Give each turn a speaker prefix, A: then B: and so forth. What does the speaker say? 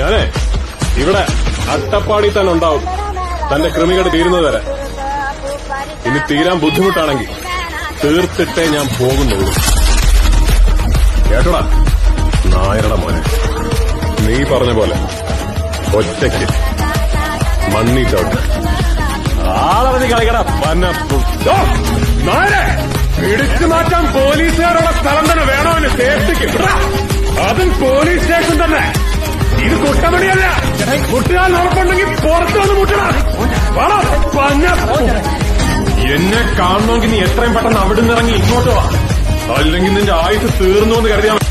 A: ഞാനേ ഇവിടെ അട്ടപ്പാടി തന്നെ ഉണ്ടാവും തന്റെ കൃമികട് തീരുന്നത് വരെ ഇനി തീരാൻ ബുദ്ധിമുട്ടാണെങ്കിൽ തീർത്തിട്ടേ ഞാൻ പോകുന്നുള്ളൂ കേട്ടോടാ നായരുടെ മോനെ നീ പറഞ്ഞ പോലെ ഒറ്റയ്ക്ക് മണ്ണി ചവിട്ട് ആളറിഞ്ഞ് കളിക്കട പന്ന ഓ, നായരെ പിടിച്ചു മാറ്റാൻ പോലീസുകാരുടെ സ്ഥലം തന്നെ വേണമെന്ന് സേഫ്റ്റിക്ക് വിടാ. അതും പോലീസ് സ്റ്റേഷൻ തന്നെ ഇത് കുട്ടമണിയല്ല കുട്ടിയാൽ ഉറപ്പുണ്ടെങ്കിൽ പുറത്തു വന്ന് മുട്ടണം വാടാ, പന്ന എന്നെ കാണണമെങ്കിൽ നീ എത്രയും പെട്ടെന്ന് അവിടെ നിന്ന് ഇറങ്ങി ഇങ്ങോട്ട് വാ അല്ലെങ്കിൽ നിന്റെ ആയുസ് തീർന്നു എന്ന് കരുതിയാൽ